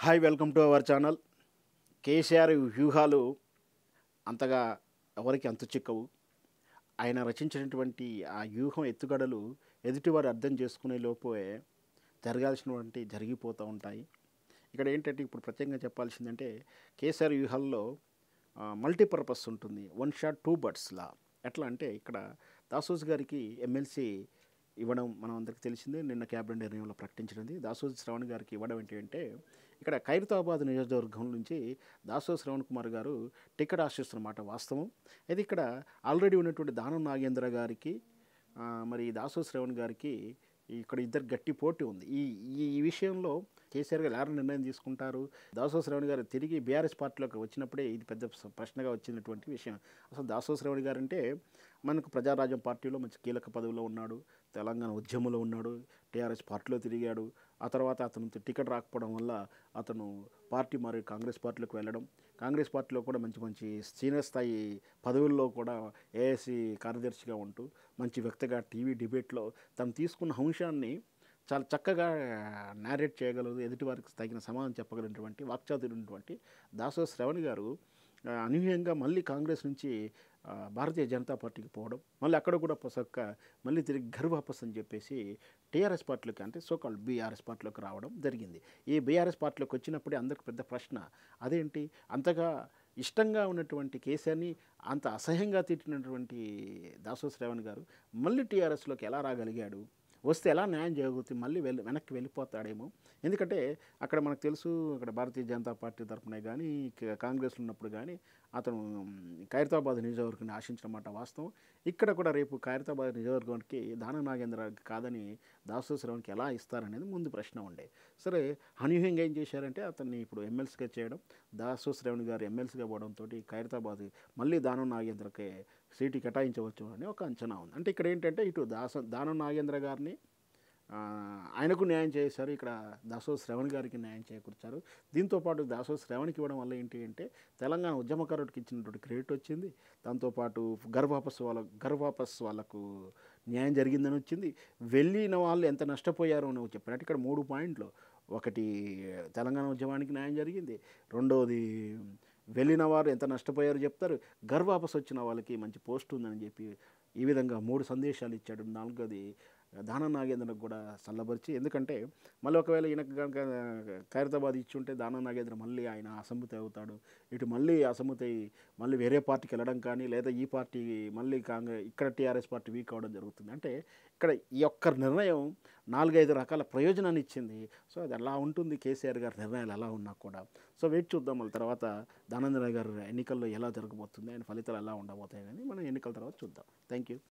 hi welcome to our channel KCR వ్యూహాలు అంతగా ఎవరికి అంతు చిక్కవు ఆయన రచించినటువంటి ఆ వ్యూహం ఎత్తుగడలు ఎదుటివారు అర్థం చేసుకునే లోపే జరగాల్సినటువంటి జరిగిపోతూ ఉంటాయి ఇక్కడ ఏంటంటే ఇప్పుడు ప్రత్యేకంగా చెప్పాల్సిందంటే కేసీఆర్ వ్యూహాల్లో మల్టీపర్పస్ ఉంటుంది వన్ షాట్ టూ బర్డ్స్లా ఎట్లా అంటే ఇక్కడ దాసోజ్ గారికి ఎమ్మెల్సీ ఇవ్వడం మనం అందరికీ తెలిసిందే నిన్న క్యాబినెట్ నిర్ణయంలో ప్రకటించినది దాసోజు శ్రవణ్ గారికి ఇవ్వడం ఏంటి అంటే ఇక్కడ ఖైరతాబాద్ నియోజకవర్గం నుంచి దాసో శ్రవణ్ కుమార్ గారు టికెట్ ఆశిస్తున్నమాట వాస్తవం అయితే ఇక్కడ ఆల్రెడీ ఉన్నటువంటి దానం నాగేంద్ర గారికి ఆ, మరి దాసో శ్రవణ్ గారికి ఇక్కడ ఇద్దరు గట్టి పోటీ ఉంది ఈ ఈ ఈ విషయంలో కేసీఆర్ గారు ఎలా నిర్ణయం తీసుకుంటారు దాసో శ్రవణ్ గారు తిరిగి బీఆర్ఎస్ పార్టీలోకి వచ్చినప్పుడే ఇది పెద్ద స- ప్రశ్నగా వచ్చినటువంటి విషయం అసలు దాసో శ్రవణ్ గారు అంటే మనకు ప్రజారాజ్యం పార్టీలో మంచి కీలక పదవిలో ఉన్నాడు తెలంగాణ ఉద్యమంలో ఉన్నాడు టీఆర్ఎస్ పార్టీలో తిరిగాడు ఆ తర్వాత అతను టికెట్ రాకపోవడం వల్ల అతను పార్టీ మరి కాంగ్రెస్ పార్టీలోకి వెళ్ళడం కాంగ్రెస్ పార్టీలో కూడా మంచి మంచి సీనియర్ స్థాయి పదవుల్లో కూడా ఏఎస్సీ కార్యదర్శిగా ఉంటూ మంచి వ్యక్తిగా టీవీ డిబేట్లో తను తీసుకున్న అంశాన్ని చాలా చక్కగా నేరేట్ చేయగలదు ఎదుటివారికి తగిన సమాధానం చెప్పగలిగినటువంటి వాక్చాతున్నటువంటి దాసో శ్రవణ్ గారు ఆ, అనూహ్యంగా మళ్ళీ కాంగ్రెస్ నుంచి ఆ, భారతీయ జనతా పార్టీకి పోవడం మళ్ళీ అక్కడ కూడా పొసక్క మళ్ళీ తిరిగి ఘర్ వాపస్ అని చెప్పేసి టీఆర్ఎస్ పార్టీలోకి అంటే సోకాల్ బీఆర్ఎస్ పార్టీలోకి రావడం జరిగింది ఈ బీఆర్ఎస్ పార్టీలోకి వచ్చినప్పుడే అందరికి పెద్ద ప్రశ్న అదేంటి అంతగా ఇష్టంగా ఉన్నటువంటి కేసీఆర్ని అంత అసహ్యంగా తిట్టినటువంటి దాసో శ్రవణ్ గారు మళ్ళీ టీఆర్ఎస్లోకి ఎలా రాగలిగాడు వస్తే ఎలా న్యాయం చేయగలుగుతుంది మళ్ళీ వెళ్ళి వెనక్కి వెళ్ళిపోతాడేమో ఎందుకంటే అక్కడ మనకు తెలుసు అక్కడ భారతీయ జనతా పార్టీ తరఫునే కానీ క- కాంగ్రెస్లో ఉన్నప్పుడు కానీ అతను మ్, ఖైరతాబాద్ నియోజకవర్గాన్ని ఆశించిన మాట వాస్తవం ఇక్కడ కూడా రేపు ఖైరతాబాద్ నియోజకవర్గానికి దాన నాగేంద్ర కాదని దాసు శ్రవణ్కి ఎలా ఇస్తారనేది ముందు ప్రశ్న ఉండే సరే అనూహ్యంగా ఏం చేశారంటే అతన్ని ఇప్పుడు ఎమ్మెల్సీగా చేయడం దాసు శ్రవణ్ గారు ఎమ్మెల్సీగా పోవడంతో ఖైరతాబాద్ మళ్ళీ దానం నాగేంద్రకే సీటు కేటాయించవచ్చు అని ఒక అంచనా ఉంది అంటే ఇక్కడ ఏంటంటే ఇటు దాస దానం నాగేంద్ర గారిని ఆ, ఆయనకు న్యాయం చేశారు ఇక్కడ దాసో శ్రవణ్ గారికి న్యాయం చేకూర్చారు దీంతోపాటు దాసో శ్రవణ్కి ఇవ్వడం వల్ల ఏంటి అంటే తెలంగాణ ఉద్యమకారుడికి ఇచ్చినటువంటి క్రెడిట్ వచ్చింది దాంతోపాటు గర్భాపస్ వాళ్ళ గర్భాపస్ వాళ్ళకు న్యాయం జరిగిందని వచ్చింది వెళ్ళిన వాళ్ళు ఎంత నష్టపోయారో అని చెప్పినట్టు ఇక్కడ మూడు పాయింట్లు ఒకటి తెలంగాణ ఉద్యమానికి న్యాయం జరిగింది రెండవది వెళ్ళిన వారు ఎంత నష్టపోయారో చెప్తారు గర్వాపస్ వచ్చిన వాళ్ళకి మంచి పోస్ట్ ఉందని చెప్పి ఈ విధంగా మూడు సందేశాలు ఇచ్చాడు నాలుగోది దాన నాగేంద్రకు కూడా చల్లబరిచి ఎందుకంటే మళ్ళీ ఒకవేళ ఈయనకు కనుక ఖైరతాబాద్ ఇచ్చి ఉంటే దాన నాగేంద్ర మళ్ళీ ఆయన అసమ్మతి అవుతాడు ఇటు మళ్ళీ అసమ్మతి అయి మళ్ళీ వేరే పార్టీకి వెళ్ళడం కానీ లేదా ఈ పార్టీ మళ్ళీ కాంగ్రెస్ ఇక్కడ టీఆర్ఎస్ పార్టీ వీక్ అవ్వడం జరుగుతుంది అంటే ఇక్కడ ఈ ఒక్క నిర్ణయం నాలుగైదు రకాల ప్రయోజనాన్ని ఇచ్చింది సో అది ఎలా ఉంటుంది కేసీఆర్ గారి నిర్ణయాలు ఎలా ఉన్నా కూడా సో వెయిట్ చూద్దాం మళ్ళీ తర్వాత దానంద్ర గారు ఎన్నికల్లో ఎలా జరగబోతుంది ఆయన ఫలితాలు ఎలా ఉండబోతాయని మనం ఎన్నికల తర్వాత చూద్దాం థ్యాంక్ యూ